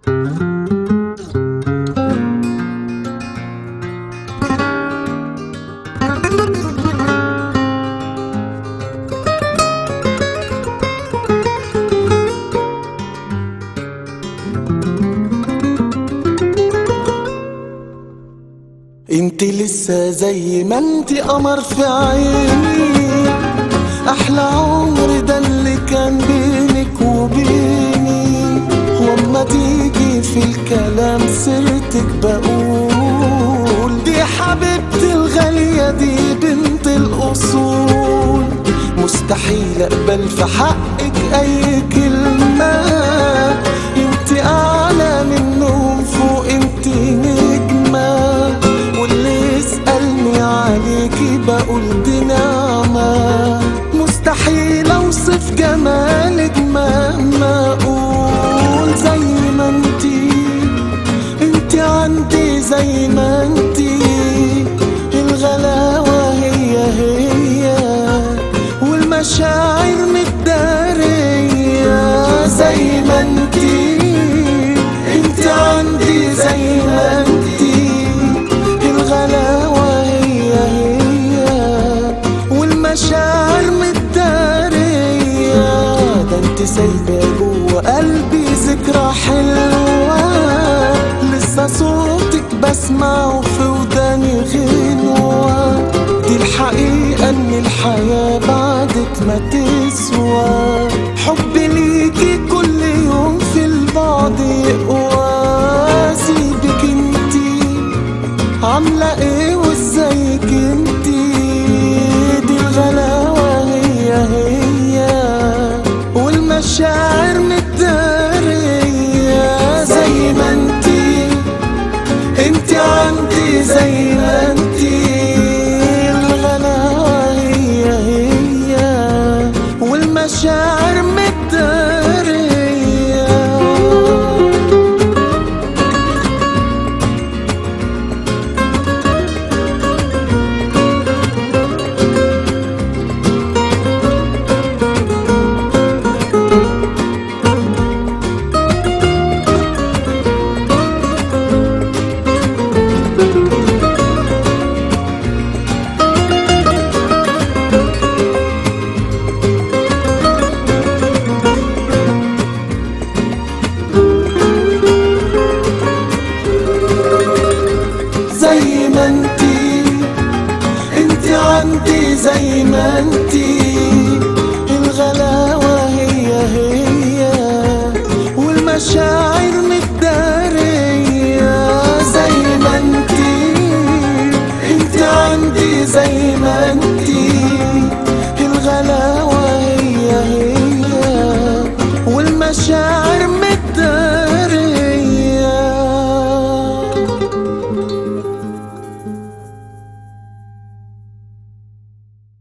انت لسه زي ما انت قمر في عيني احلى عمر ده اللي كان بينك وبيني واما تيجي في الكلام سيرتك بقول دي حبيبتي الغالية دي بنت الاصول مستحيل اقبل في حقك اي كلمة انت اعلى منهم فوق انت نجمة واللي يسألني عليكي بقول دي نعمة مستحيل اوصف جمالك مهما اقول زي ما انتي انتي عندي زي ما انتي الغلاوة هي هي والمشاعر متدارية زي ما انتي انتي عندي زي ما انتي الغلاوة هي هي والمشاعر متدارية ده انت سايبة جوه قلبي ذكرى حلوة لسه صوتك بسمعه في وداني غنوة دي الحقيقة ان الحياة بعدك ما تسوى حبي ليكي كل يوم في البعد يقوى سيبك انتي عاملة ايه وازيك انتي دي الغلاوة هي هي والمشاعر متدارية زي ما انتي انتي عندي زي ما انتي الغلاوة هي هي والمشاعر متدارية زي ما انتي انتي عندي زي ما انتي الغلاوة هي هي والمشاعر متدارية زي ما انتي انتي عندي زي ما انتي